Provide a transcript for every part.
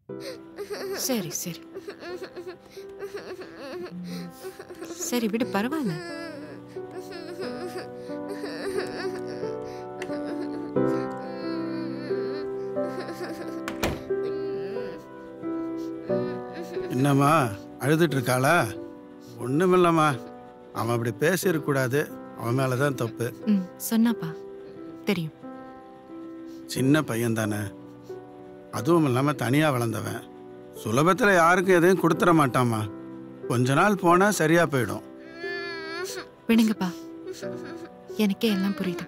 சரி சரி சரி விடு பரவாயில்ல என்னம்மா அழுதுட்டு இருக்காளா ஒன்றுமில்லம்மா அவன் அப்படி பேசியிருக்கக்கூடாது அவன் மேலே தான் தப்பு ம் சொன்னாப்பா தெரியும் சின்ன பையன் தானே அதுவும் இல்லாமல் தனியாக வளர்ந்தவன் சுலபத்தில் யாருக்கும் எதையும் கொடுத்துட மாட்டாம்மா கொஞ்ச நாள் போனால் சரியாக போயிடும் விடுங்கப்பா எனக்கே எல்லாம் புரியுது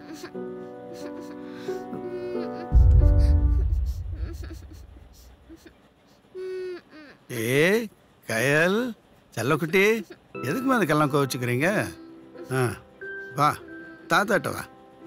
ஏ கயல் செல்லக்குட்டி எதுக்குமா அதுக்கெல்லாம் கோவிச்சுக்கிறீங்க ஆ வா தாத்தாட்ட வா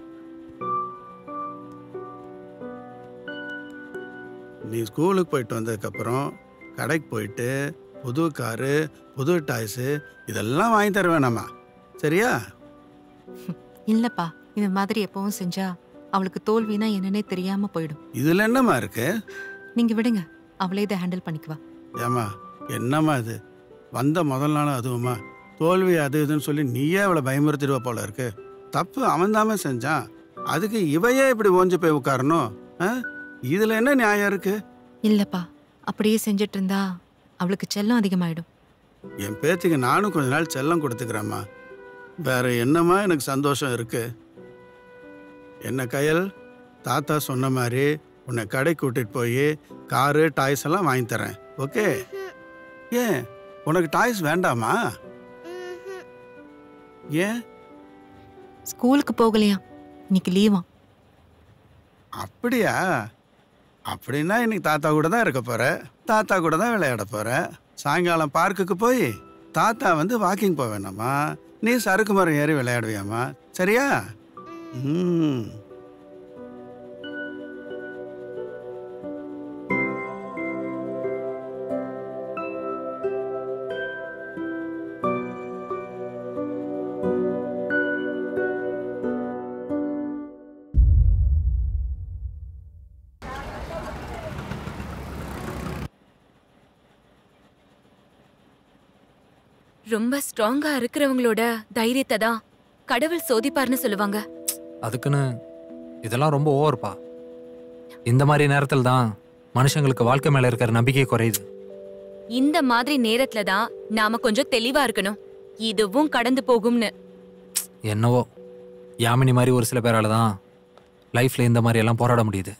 நீ ஸ்கூலுக்கு போயிட்டு வந்ததுக்கப்புறம் கடைக்கு போயிட்டு புது காரு புது டாய்ஸு இதெல்லாம் வாங்கி தர வேணாமா சரியா இல்லப்பா இந்த மாதிரி எப்பவும் செஞ்சா அவளுக்கு தோல்வினா என்னன்னே தெரியாம போயிடும் இதில் என்னம்மா இருக்கு நீங்க விடுங்க அவளே இதை ஹேண்டில் பண்ணிக்குவா ஏம்மா என்னம்மா இது வந்த முதல் நாள் அதுவுமா தோல்வி அது இதுன்னு சொல்லி நீயே அவளை பயமுறுத்திடுவ போல இருக்கு தப்பு அவன்தாம்மா செஞ்சான் அதுக்கு இவையே இப்படி ஓஞ்சு போய் உட்காரணும் ஆ? இதுல என்ன நியாயம் இருக்கு இல்லப்பா அப்படியே செஞ்சுட்டு இருந்தா அவளுக்கு செல்லம் அதிகமாயிடும் என் பேத்திக்கு நானும் கொஞ்ச நாள் செல்லம் கொடுத்துக்கிறேம்மா வேற என்னம்மா எனக்கு சந்தோஷம் இருக்கு என்ன கயல் தாத்தா சொன்ன மாதிரி உன்னை கடைக்கு கூட்டிட்டு போய் காரு டாய்ஸ் எல்லாம் வாங்கி தரேன் ஓகே ஏன் உனக்கு டாய்ஸ் வேண்டாமா ஏன் ஸ்கூலுக்கு போகலையா இன்னைக்கு லீவா அப்படியா அப்படின்னா இன்னைக்கு தாத்தா கூட தான் இருக்க போற தாத்தா கூட தான் விளையாட போற சாயங்காலம் பார்க்குக்கு போய் தாத்தா வந்து வாக்கிங் போக வேணாமா நீ சறுக்கு மரம் ஏறி விளையாடுவியாமா சரியா ம் ரொம்ப ஸ்ட்ராங்கா இருக்கிறவங்களோட தைரியத்தை தான் கடவுள் சோதிப்பார்னு சொல்லுவாங்க அதுக்குன்னு இதெல்லாம் ரொம்ப ஓவர்ப்பா இந்த மாதிரி நேரத்தில் தான் மனுஷங்களுக்கு வாழ்க்கை மேல இருக்கிற நம்பிக்கை குறையுது இந்த மாதிரி நேரத்துல தான் நாம கொஞ்சம் தெளிவா இருக்கணும் இதுவும் கடந்து போகும்னு என்னவோ யாமினி மாதிரி ஒரு சில பேரால தான் லைஃப்ல இந்த மாதிரி எல்லாம் போராட முடியுது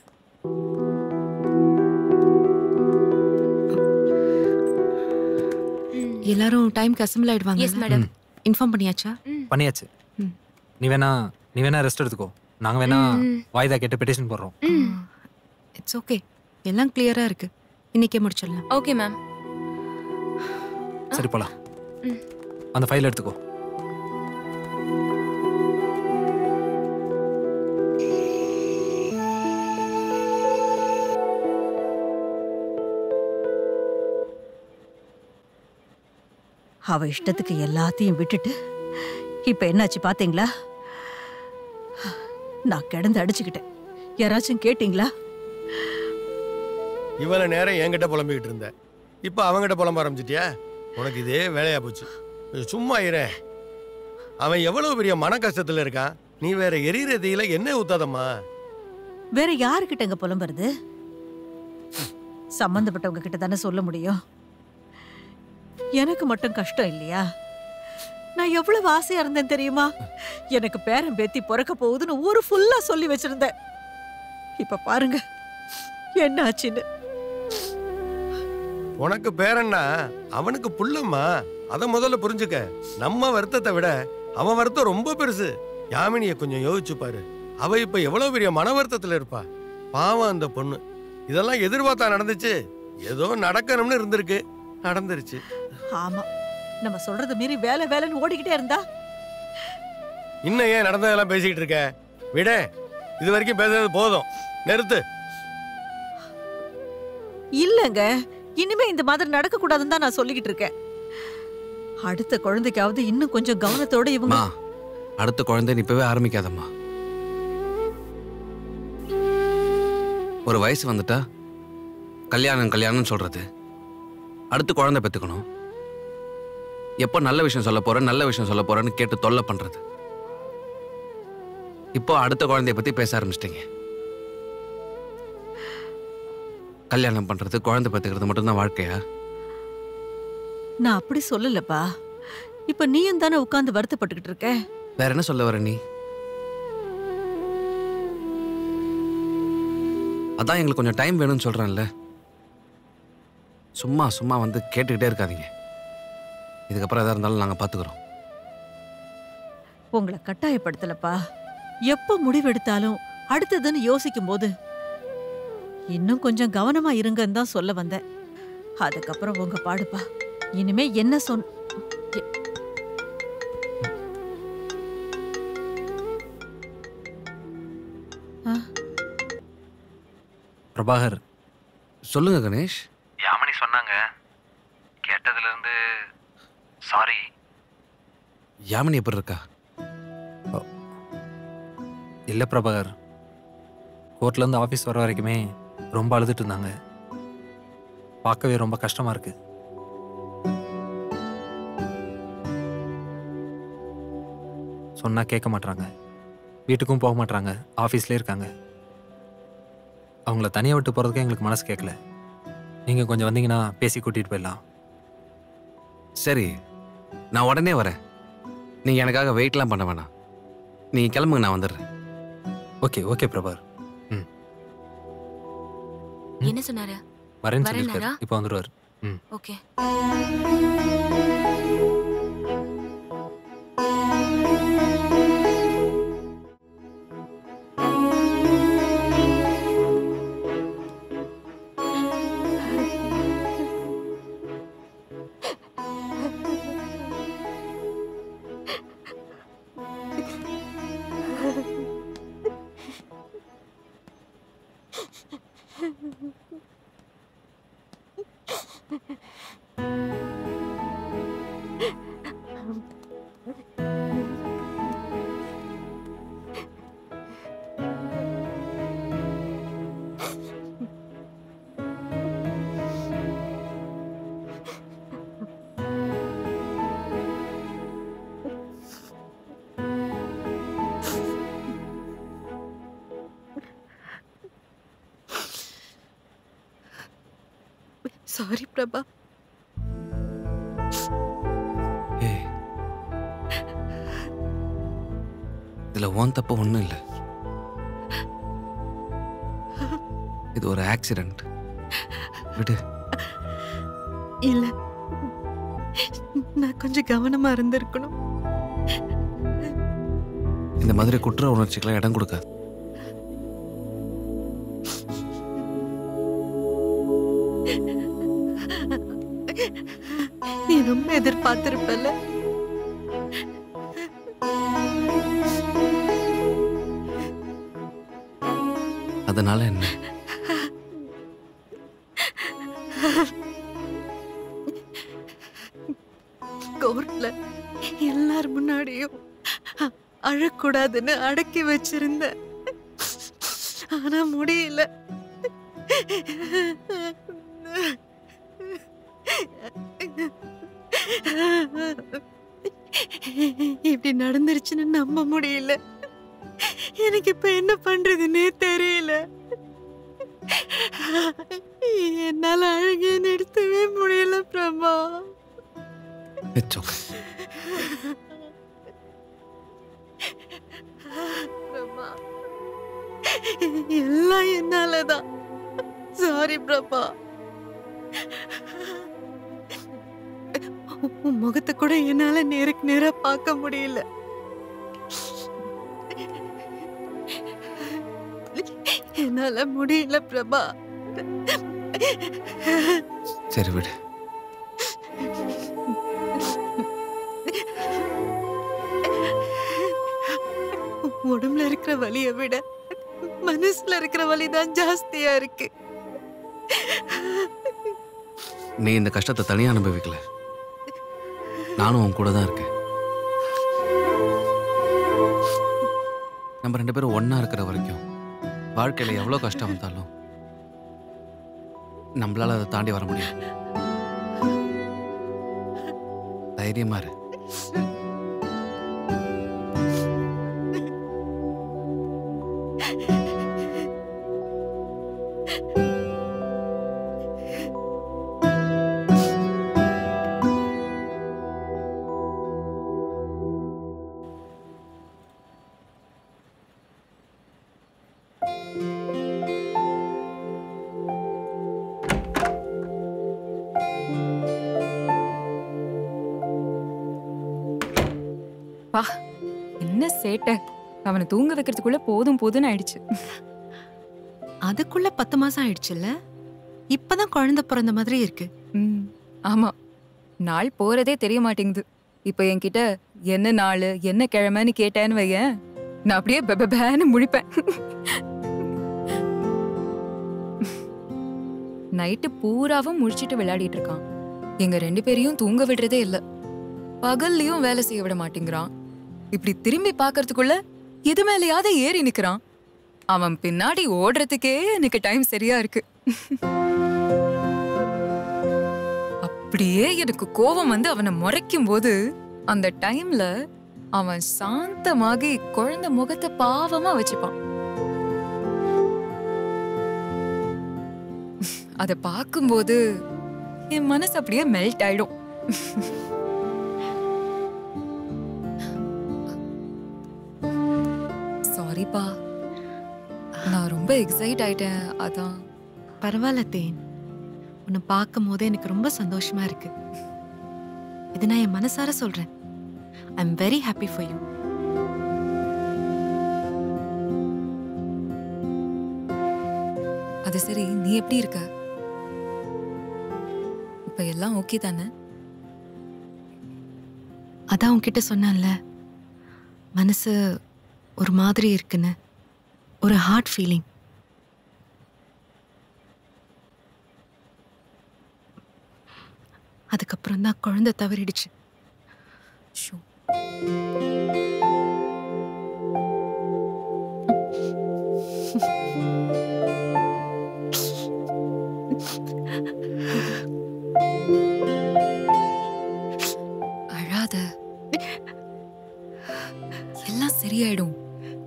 எல்லாரும் டைம்க்கு அசம்பிள் ஆயிடுவாங்க எஸ் மேடம் இன்ஃபார்ம் பண்ணியாச்சா பண்ணியாச்சு ம். நீ வேணா நீ வேணா ரெஸ்ட் எடுத்துக்கோ நாங்க வேணா ம். வாய்தா கேட்டு பெட்டிஷன் போடுறோம் இட்ஸ் ஓகே எல்லாம் கிளியரா இருக்கு இன்னைக்கே முடிச்சிடலாம் ஓகே மேம் சரி போலாம் ம். அந்த ஃபைல் எடுத்துக்கோ அவ இஷ்டத்துக்கு எல்லாத்தையும் விட்டுட்டு இப்ப என்னாச்சு பாத்தீங்களா நான் கிடந்து அடிச்சுக்கிட்டேன் யாராச்சும் கேட்டீங்களா இவ்வளவு நேரம் என்கிட்ட புலம்பிக்கிட்டு இருந்த இப்போ அவங்கிட்ட புலம்ப ஆரம்பிச்சிட்டியா உனக்கு இதே வேலையா போச்சு கொஞ்சம் சும்மா இரு அவன் எவ்வளவு பெரிய மன கஷ்டத்துல இருக்கான் நீ வேற எரியிற தீயில என்ன ஊத்தாதம்மா வேற யாருக்கிட்டங்க புலம்புறது சம்பந்தப்பட்டவங்க கிட்ட தானே சொல்ல முடியும் எனக்கு மட்டும் கஷ்டம் இல்லையா நான் எவ்வளவு ஆசையா இருந்தேன் தெரியுமா எனக்கு பேரன் பேத்தி பிறக்க போகுதுன்னு ஊரு ஃபுல்லா சொல்லி வச்சிருந்தேன் இப்ப பாருங்க என்ன ஆச்சுன்னு உனக்கு பேரன்னா அவனுக்கு புள்ளம்மா அதை முதல்ல புரிஞ்சுக்க நம்ம வருத்தத்தை விட அவன் வருத்தம் ரொம்ப பெருசு யாமினிய கொஞ்சம் யோசிச்சு பாரு அவ இப்ப எவ்வளவு பெரிய மன வருத்தத்துல இருப்பா பாவம் அந்த பொண்ணு இதெல்லாம் எதிர்பார்த்தா நடந்துச்சு ஏதோ நடக்கணும்னு இருந்திருக்கு நடந்துருச்சு ஆமா நம்ம சொல்றத மீறி வேலை வேலைன்னு ஓடிக்கிட்டே இருந்தா இன்னும் ஏன் நடந்ததெல்லாம் பேசிக்கிட்டு இருக்க விட இது வரைக்கும் பேசுறது போதும் நிறுத்து இல்லங்க இனிமே இந்த மாதிரி நடக்க கூடாதுன்னு தான் நான் சொல்லிக்கிட்டு இருக்கேன் அடுத்த குழந்தைக்காவது இன்னும் கொஞ்சம் கவனத்தோட இவங்க அம்மா அடுத்த குழந்தை இப்பவே ஆரம்பிக்காதம்மா ஒரு வயசு வந்துட்டா கல்யாணம் கல்யாணம்னு சொல்றது அடுத்து குழந்தை பெற்றுக்கணும் எப்போ நல்ல விஷயம் சொல்ல போறேன் நல்ல விஷயம் சொல்ல போறேன்னு கேட்டு தொல்லை பண்றது இப்போ அடுத்த குழந்தைய பத்தி பேச ஆரம்பிச்சிட்டீங்க கல்யாணம் பண்றது குழந்தை பெற்றுக்கிறது மட்டும்தான் வாழ்க்கையா நான் அப்படி சொல்லலப்பா இப்ப நீயும் தானே உட்கார்ந்து வருத்தப்பட்டுக்கிட்டு இருக்க வேற என்ன சொல்ல வர நீ அதான் எங்களுக்கு கொஞ்சம் டைம் வேணும்னு சொல்றேன்ல சும்மா சும்மா வந்து கேட்டுக்கிட்டே இருக்காதீங்க இதுக்கப்புறம் எதா இருந்தாலும் நாங்கள் பார்த்துக்குறோம் உங்களை கட்டாயப்படுத்தலப்பா எப்ப முடிவெடுத்தாலும் அடுத்ததுன்னு யோசிக்கும் போது இன்னும் கொஞ்சம் கவனமா இருங்கன்னு தான் சொல்ல வந்தேன் அதுக்கப்புறம் உங்க பாடுப்பா இனிமே என்ன சொன் எ- ஆ, பிரபாகர் சொல்லுங்க கணேஷ் யாமினி சொன்னாங்க கேட்டதுலேருந்து சாரி யாமினி எப்படி இருக்கா இல்லை பிரபாகர் கோர்ட்லேருந்து ஆஃபீஸ் வர வரைக்குமே ரொம்ப அழுதுட்டு இருந்தாங்க பார்க்கவே ரொம்ப கஷ்டமாக இருக்கு சொன்னால் கேட்க மாட்றாங்க வீட்டுக்கும் போக மாட்றாங்க ஆஃபீஸ்லேயே இருக்காங்க அவங்கள தனியாக விட்டு போகிறதுக்கு எங்களுக்கு மனசு கேட்கல நீங்கள் கொஞ்சம் வந்தீங்கன்னா பேசி கூட்டிகிட்டு போயிடலாம் சரி நான் உடனே வரேன் நீங்கள் எனக்காக வெயிட்லாம் பண்ண வேணாம் நீங்கள் கிளம்புங்க நான் வந்துடுறேன் ஓகே ஓகே பிரபாகர் என்ன சொன்னாரு வரேன்னு வரேனாரா? சொல்லியிருக்காரு இப்போ வந்துடுவார் ஓகே சாரி பிரபா ஏய் இதுல ஓன் தப்பு ஒன்றும் இல்லை இது ஒரு ஆக்சிடென்ட் விடு இல்ல நான் கொஞ்சம் கவனமா இருந்திருக்கணும் இந்த மாதிரி குற்ற உணர்ச்சிக்கெல்லாம் இடம் கொடுக்காது நீ ரொம்ப எதிர்பார்த்திருப்பல அதனால என்ன கோர்ட்ல எல்லார் முன்னாடியும் அ- அழக்கூடாதுன்னு அடக்கி வச்சிருந்தேன் ஆனா முடியல இப்படி நடந்துருச்சுன்னு நம்ப முடியல எனக்கு இப்ப என்ன பண்றதுன்னே தெரியல என்னால அழகிய நிறுத்தவே முடியல பிரபா இட்ஸ் ஓகே பிரபா எல்லாம் என்னாலதான் சாரி பிரபா உன் முகத்தை கூட என்னால நேருக்கு நேரா பார்க்க முடியல என்னால முடியல பிரபா சரி விடு உடம்புல இருக்கிற வலியை விட மனசுல இருக்கிற வலி தான் ஜாஸ்தியா இருக்கு நீ இந்த கஷ்டத்தை தனியா அனுபவிக்கல நானும் உன் கூட தான் இருக்கேன் நம்ம ரெண்டு பேரும் ஒண்ணா இருக்கிற வரைக்கும் வாழ்க்கையில எவ்வளவு கஷ்டம் வந்தாலும் நம்மளால அதை தாண்டி வர முடியும் தைரியமா இரு என்ன சேட்டை அவனை தூங்க வைக்கிறதுக்குள்ள போதும் போதும்னு ஆயிடுச்சு அதுக்குள்ள பத்து மாசம் ஆயிடுச்சுல்ல இப்பதான் குழந்தை பிறந்த மாதிரி இருக்கு ம் ஆமா நாள் போறதே தெரிய மாட்டேங்குது இப்போ என்கிட்ட என்ன நாள் என்ன கிழமைன்னு கேட்டேன்னு வையேன் நான் அப்படியே பெபேன்னு முழிப்பேன் நைட்டு பூராவும் முழிச்சிட்டு விளையாடிட்டு இருக்கான் எங்க ரெண்டு பேரையும் தூங்க விடுறதே இல்ல பகல்லையும் வேலை செய்ய விட மாட்டேங்கிறான் இப்படி திரும்பி பார்க்கறதுக்குள்ள எது மேலயாவது ஏறி நிக்கிறான் அவன் பின்னாடி ஓடுறதுக்கே எனக்கு டைம் சரியா இருக்கு அப்படியே எனக்கு கோபம் வந்து அவனை முறைக்கும் போது அந்த டைம்ல அவன் சாந்தமாகி குழந்தை முகத்தை பாவமா வச்சுப்பான் அத பார்க்கும்போது என் மனசு அப்படியே மெல்ட் ஆயிடும் சாரிப்பா நான் ரொம்ப எக்ஸைட் ஆயிட்டேன் அதான் பரவாயில்ல தேன் உன்னை பார்க்கும் போதே எனக்கு ரொம்ப சந்தோஷமா இருக்கு இது நான் என் மனசார சொல்றேன் I am very happy for you அது சரி நீ எப்படி இருக்க இப்ப எல்லாம் ஓகே தானே அதான் உன்கிட்ட சொன்னேன்ல மனசு ஒரு மாதிரி இருக்குன்னு ஒரு ஹார்ட் ஃபீலிங் அதுக்கப்புறம் தான் குழந்தை தவறிடுச்சு ஷோ அழாத எல்லாம் சரியாயிடும்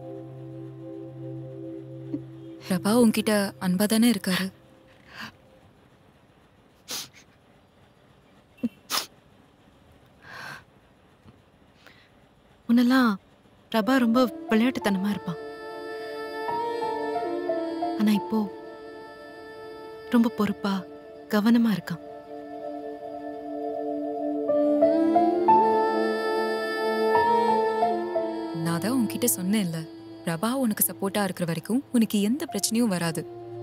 பிரபா உன்கிட்ட அன்பா தானே இருக்காரு முன்னெல்லாம் பிரபா ரொம்ப விளையாட்டுத்தனமா இருப்பான் ஆனா இப்போ ரொம்ப பொறுப்பா கவனமா இருக்கான் நான் தான் உன்கிட்ட சொன்னேன்ல பிரபா உனக்கு சப்போர்ட்டா இருக்கிற வரைக்கும் உனக்கு எந்த பிரச்சனையும் வராது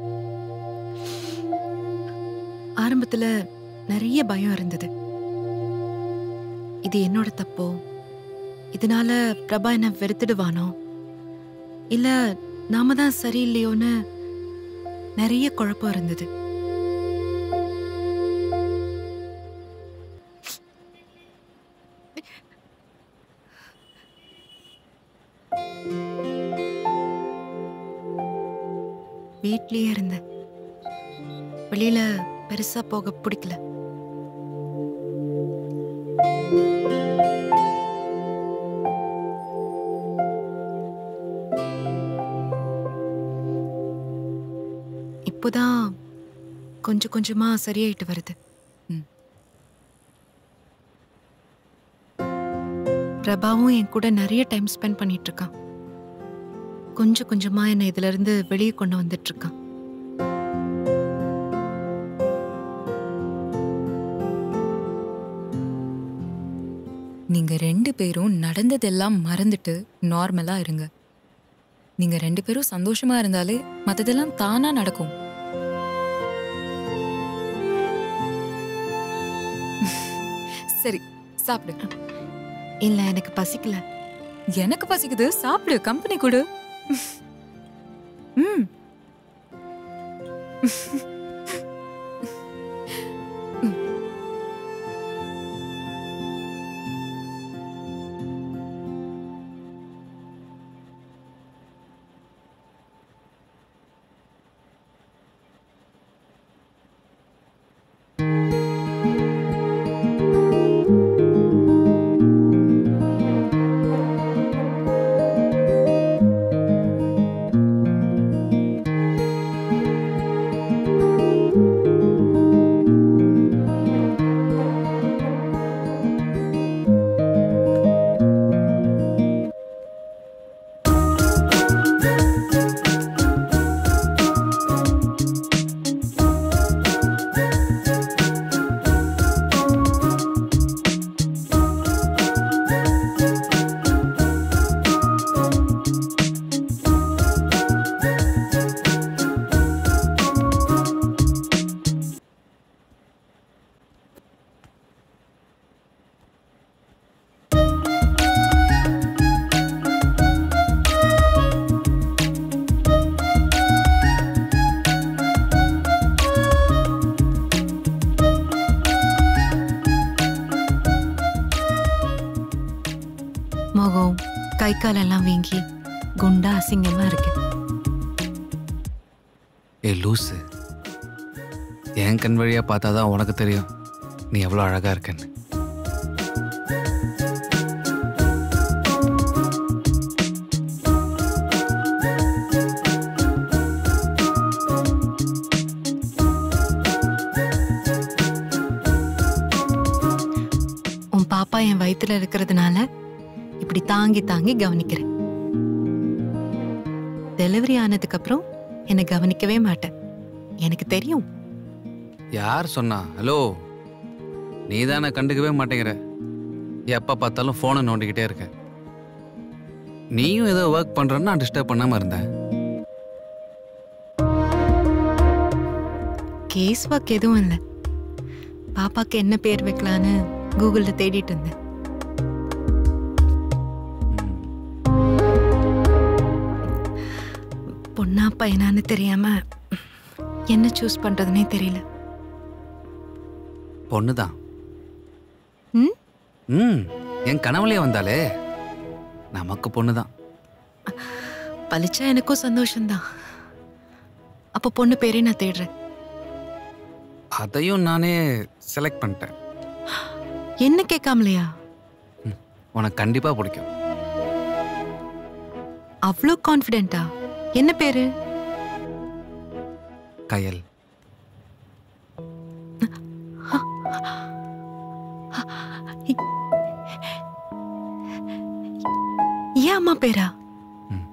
ஆரம்பத்துல நிறைய பயம் இருந்தது இது என்னோட தப்போ இதனால பிரபா என்ன வெறுத்துடுவானோ இல்ல நாம தான் சரியில்லையோன்னு நிறைய குழப்பம் இருந்தது வீட்லயே இருந்தேன் வெளியில பெருசா போக பிடிக்கல இப்போதான் கொஞ்சம் கொஞ்சமா சரியாயிட்டு வருது ம். பிரபாவும் என் கூட நிறைய டைம் ஸ்பெண்ட் பண்ணிட்டு இருக்கான் கொஞ்சம் கொஞ்சமா என்னை இதுல இருந்து வெளியே கொண்டு வந்துட்டு இருக்கான் நீங்க ரெண்டு பேரும் நடந்ததெல்லாம் மறந்துட்டு நார்மலா இருங்க நீங்க ரெண்டு பேரும் சந்தோஷமா இருந்தாலே மத்ததெல்லாம் தானா நடக்கும் சரி சாப்பிடு இல்ல எனக்கு பசிக்கல எனக்கு பசிக்குது சாப்பிடு கம்பெனி கொடு ம் கை காலெல்லாம் வீங்கி குண்டா அசிங்கமா இருக்கு ஏ லூசு என் கண் வழியா பார்த்தாதான் உனக்கு தெரியும் நீ எவ்வளோ அழகா இருக்கன்னு உன் பாப்பா என் வயித்துல இருக்கிறதுனால இப்படி தாங்கி தாங்கி கவனிக்கிறேன் டெலிவரி ஆனதுக்கு அப்புறம் என்னை கவனிக்கவே மாட்டேன் எனக்கு தெரியும் யார் சொன்னா ஹலோ நீ தானே கண்டுக்கவே மாட்டேங்கிற எப்போ பார்த்தாலும் ஃபோனை நோண்டிக்கிட்டே இருக்க நீயும் ஏதோ ஒர்க் பண்ணுறன்னு நான் டிஸ்டர்ப் பண்ணாமல் இருந்தேன் கேஸ் ஒர்க் எதுவும் இல்லை பாப்பாக்கு என்ன பேர் வைக்கலான்னு கூகுள்ல தேடிட்டு இருந்தேன் பொண்ணா பையனான்னு தெரியாம என்ன சூஸ் பண்றதுனே தெரியல பொண்ணு தான் ம்? ம் என் கனவுலயே வந்தாலே நமக்கு பொண்ணு தான் பழிச்சா எனக்கும் சந்தோஷம்தான் அப்போ பொண்ணு பேரே நான் தேடுறேன் அதையும் நானே செலக்ட் பண்ணிட்டேன் என்ன கேட்காமலையா உனக்கு கண்டிப்பாக பிடிக்கும் அவ்வளோ கான்ஃபிடென்ட்டா என்ன பேரு கயல் ஏன் அம்மா பேரா ம்.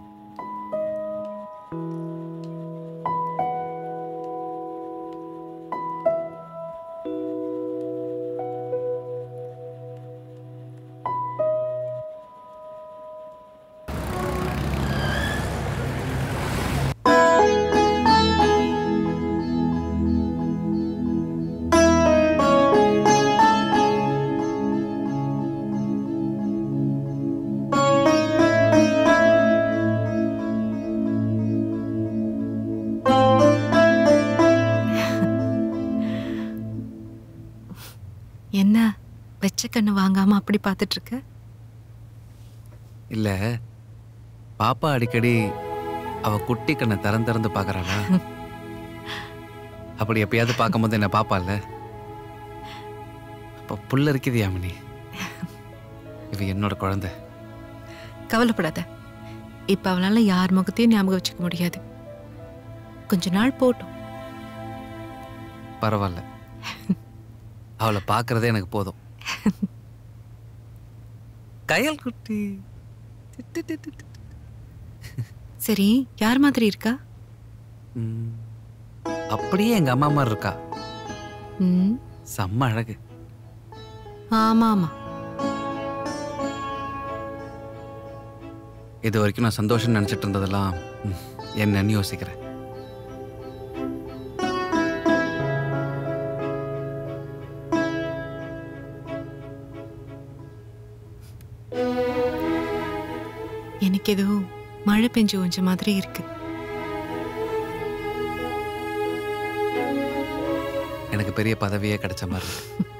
என்ன வெச்ச கண்ணு வாங்காம அப்படி பார்த்துட்டு இருக்க இல்லை பாப்பா அடிக்கடி அவ குட்டி கண்ணை திறந்து திறந்து பார்க்கறாளா அப்படி எப்பயாவது பார்க்கும்போது என்ன பாப்பால அப்போ புள்ள இருக்குது யாமினி இவ என்னோட குழந்தை கவலைப்படாத இப்ப அவளால யார் முகத்தையும் ஞாபகம் வச்சுக்க முடியாது கொஞ்ச நாள் போட்டும் பரவாயில்ல அவளை பார்க்கறதே எனக்கு போதும் கயல் குட்டி சரி யார் மாதிரி இருக்கா ம், அப்படியே எங்க அம்மா மாதிரி இருக்கா ம் செம்ம அழகு ஆமா ஆமா இது வரைக்கும் நான் சந்தோஷம் நினைச்சிட்டு இருந்ததெல்லாம் ம், என்னன்னு யோசிக்கிறேன் எனக்கு ஏதோ மழை பெஞ்சு கொஞ்ச மாதிரி இருக்கு எனக்கு பெரிய பதவியே கிடைச்ச மாதிரி இருக்கு